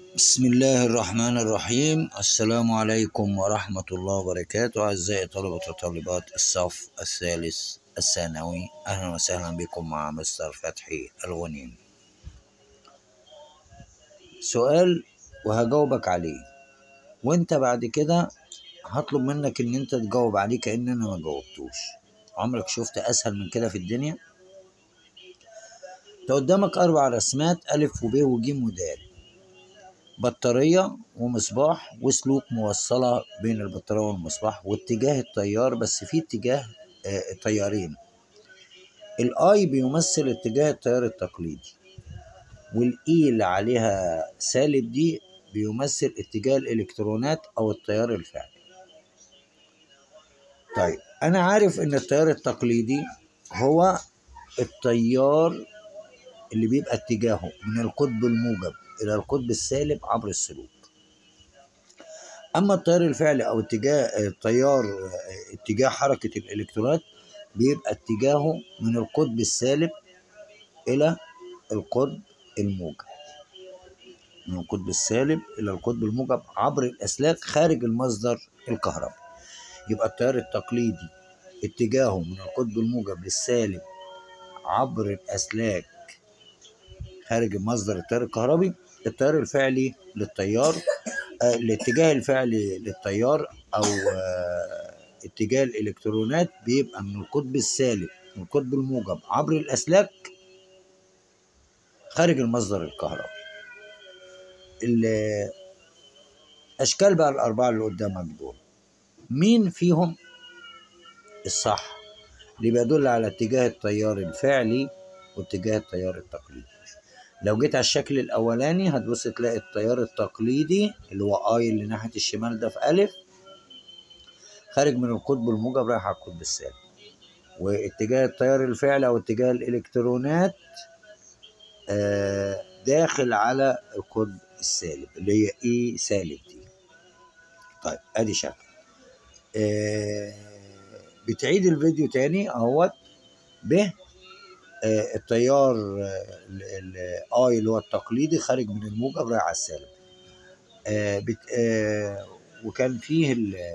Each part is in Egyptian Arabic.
بسم الله الرحمن الرحيم السلام عليكم ورحمة الله وبركاته أعزائي طلبة وطالبات الصف الثالث الثانوي أهلا وسهلا بكم مع مستر فتحي الغنيم سؤال وهجاوبك عليه وانت بعد كده هطلب منك ان انت تجاوب عليه كأن انا ما جاوبتوش عمرك شفت اسهل من كده في الدنيا انت قدامك اربع رسمات الف وب وج ودال بطارية ومصباح وسلوك موصلة بين البطارية والمصباح واتجاه التيار بس في اتجاه آه تيارين الاي بيمثل اتجاه التيار التقليدي والاي اللي عليها سالب دي بيمثل اتجاه الالكترونات او التيار الفعلي طيب انا عارف ان التيار التقليدي هو التيار اللي بيبقى اتجاهه من القطب الموجب الى القطب السالب عبر السلوك اما التيار الفعلي او اتجاه التيار اتجاه حركه الالكترونات بيبقى اتجاهه من القطب السالب الى القطب الموجب من القطب السالب الى القطب الموجب عبر الاسلاك خارج المصدر الكهربي يبقى التيار التقليدي اتجاهه من القطب الموجب للسالب عبر الاسلاك خارج مصدر التيار الكهربي التيار الفعلي للتيار آه الاتجاه الفعلي للتيار او آه اتجاه الالكترونات بيبقى من القطب السالب من القطب الموجب عبر الاسلاك خارج المصدر الكهربي الاشكال بقى الاربعه اللي قدامك دول مين فيهم الصح اللي بيدل على اتجاه التيار الفعلي واتجاه التيار التقليدي لو جيت على الشكل الاولاني هتبص تلاقي التيار التقليدي اللي هو اي اللي ناحيه الشمال ده في الف خارج من القطب الموجب رايح على القطب السالب واتجاه التيار الفعلي او اتجاه الالكترونات آه داخل على القطب السالب اللي هي اي سالب دي طيب ادي شكل آه بتعيد الفيديو تاني اهوت ب آه التيار الاي اللي هو التقليدي خارج من الموجب رايح على السالب آه بت آه وكان فيه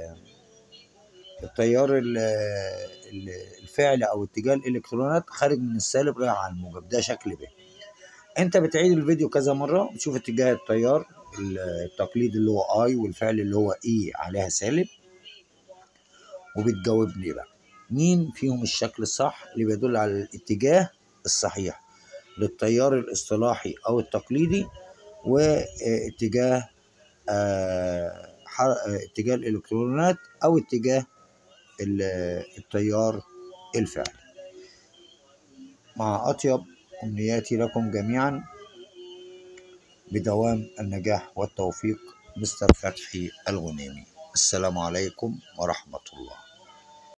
التيار الفعلي او اتجاه الالكترونات خارج من السالب رايح على الموجب ده شكل ب انت بتعيد الفيديو كذا مره بتشوف اتجاه التيار التقليدي اللي هو اي والفعل اللي هو اي عليها سالب وبتجاوبني بقى مين فيهم الشكل الصح اللي بيدل على الاتجاه الصحيح للتيار الاصطلاحي او التقليدي واتجاه آه اتجاه الالكترونات او اتجاه التيار الفعلي مع اطيب امنياتي لكم جميعا بدوام النجاح والتوفيق مستر فتحي الغنيمي السلام عليكم ورحمه الله